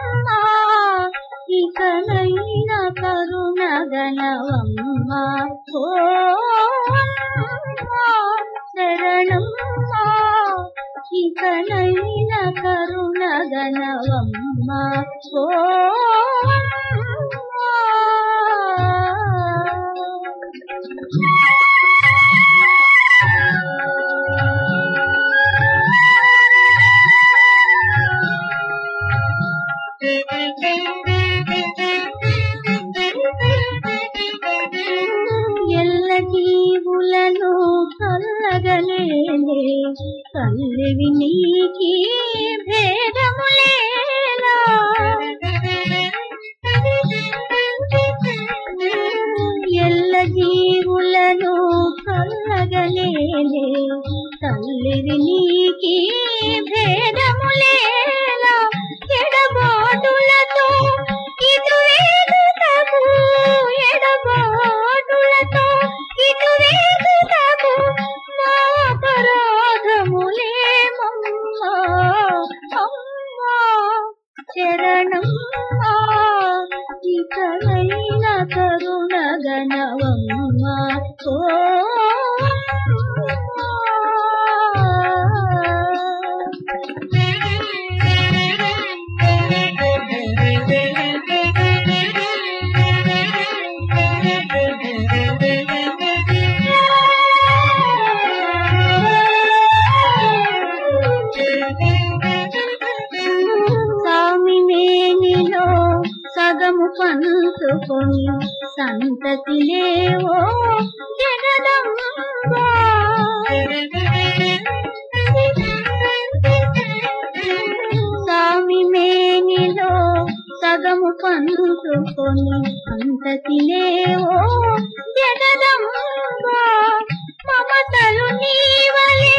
ఇకనైన కరుణగనవమ్మ ఓ అమ్మా, శరణమ్మా ఇకనైన కరుణగనవమ్మ ఓ అమ్మా. ఎల్ల జీవులను కల్లగలేనే తల్లివి నీకి భేదములేనా ఎల్ల జీవులను కల్లగలేనే తల్లివి నీకి భేదములేలా ఎడబాటులతో ఇటు వేగుటకు ఎడబాటులతో ఇటు వేగుటకు మా అపరాధములేమమ్మా అమ్మా శరణమ్మా ఇకనైన కరుణగణవమ్మ ఓ స్వామి మేనిలో సగము పంచుకొని సంతతి లేవో జగదంబా స్వామి మేనిలో సగము పంచుకొని సంతతి లేవో జగదంబా మమతలు నీవలే